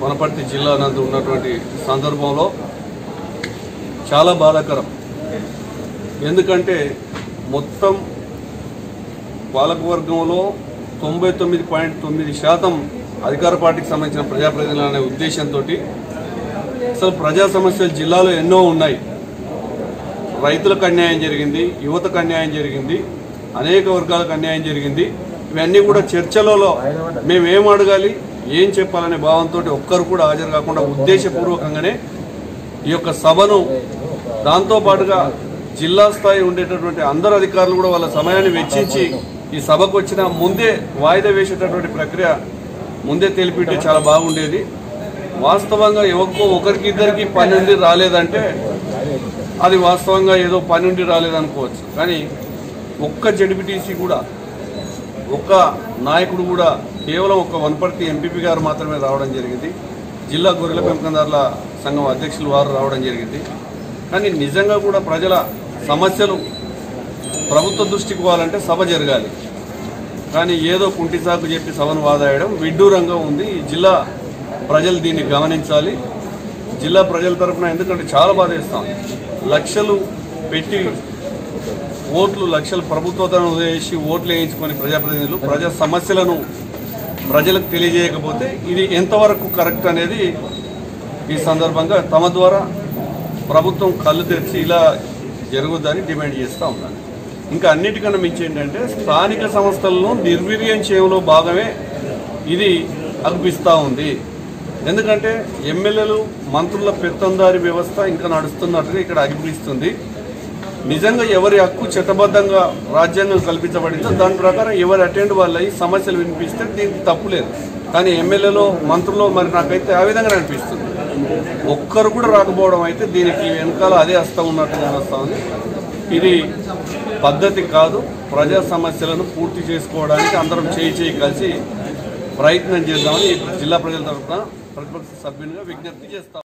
వనపర్తి జిల్లా నందు ఉన్నటువంటి సందర్భంలో చాలా బాధాకరం ఎందుకంటే మొత్తం పాలకవర్గంలో తొంభై తొమ్మిది పాయింట్ తొమ్మిది శాతం అధికార పార్టీకి సంబంధించిన ప్రజాప్రతినిధులు అనే ఉద్దేశంతో అసలు ప్రజా సమస్యలు జిల్లాలో ఎన్నో ఉన్నాయి రైతులకు అన్యాయం జరిగింది యువతకు అన్యాయం జరిగింది అనేక వర్గాలకు అన్యాయం జరిగింది ఇవన్నీ కూడా చర్చలలో మేము ఏం అడగాలి ఏం చెప్పాలనే భావంతో ఒక్కరు కూడా హాజరు కాకుండా ఉద్దేశపూర్వకంగానే ఈ యొక్క సభను దాంతో పాటుగా జిల్లా స్థాయి ఉండేటటువంటి అందరు అధికారులు కూడా వాళ్ళ సమయాన్ని వెచ్చించి ఈ సభకు వచ్చిన ముందే వాయిదా వేసేటటువంటి ప్రక్రియ ముందే తెలిపితే చాలా బాగుండేది వాస్తవంగా ఎవరికో ఒకరికి ఇద్దరికి పని ఉండి రాలేదంటే అది వాస్తవంగా ఏదో పని ఉండి రాలేదనుకోవచ్చు కానీ ఒక్క జడ్పీటీసీ కూడా ఒక్క నాయకుడు కూడా కేవలం ఒక వనపర్తి ఎంపీపీ గారు మాత్రమే రావడం జరిగింది జిల్లా గొర్రెల పెంపకందారుల సంఘం అధ్యక్షులు వారు రావడం జరిగింది కానీ నిజంగా కూడా ప్రజల సమస్యలు ప్రభుత్వ దృష్టికి పోవాలంటే సభ జరగాలి కానీ ఏదో కుంటి సాకు చెప్పి సభను వాదాయడం విడ్డూరంగా ఉంది ఈ జిల్లా ప్రజలు దీన్ని గమనించాలి జిల్లా ప్రజల తరఫున ఎందుకంటే చాలా బాధేస్తాం లక్షలు పెట్టి ఓట్లు లక్షలు ప్రభుత్వం వేసి ఓట్లు వేయించుకొని ప్రజాప్రతినిధులు ప్రజా సమస్యలను ప్రజలకు తెలియజేయకపోతే ఇది ఎంతవరకు కరెక్ట్ అనేది ఈ సందర్భంగా తమ ద్వారా ప్రభుత్వం కళ్ళు తెరిచి ఇలా జరుగుద్దని డిమాండ్ చేస్తూ ఉన్నాను ఇంకా అన్నిటికన్నా మించి ఏంటంటే స్థానిక సంస్థలను నిర్వీర్యం చేయడంలో భాగమే ఇది అనిపిస్తూ ఉంది ఎందుకంటే ఎమ్మెల్యేలు మంత్రుల పెత్తందారి వ్యవస్థ ఇంకా నడుస్తున్నట్టుగా ఇక్కడ అనిపిస్తుంది నిజంగా ఎవరి హక్కు చట్టబద్ధంగా రాజ్యాంగం కల్పించబడిందో దాని ప్రకారం ఎవరి అటెండ్ వాళ్ళ సమస్యలు వినిపిస్తే దీనికి తప్పు లేదు కానీ ఎమ్మెల్యేలో మంత్రులు మరి నాకైతే ఆ విధంగా అనిపిస్తుంది ఒక్కరు కూడా రాకపోవడం అయితే దీనికి వెనకాల అదే వస్తూ ఉన్నట్టుగా వస్తూ ఉంది ఇది పద్ధతి కాదు ప్రజా సమస్యలను పూర్తి చేసుకోవడానికి అందరం చేయి చేయి కలిసి ప్రయత్నం చేద్దామని జిల్లా ప్రజల తరఫున ప్రతిపక్ష సభ్యునిగా విజ్ఞప్తి చేస్తాం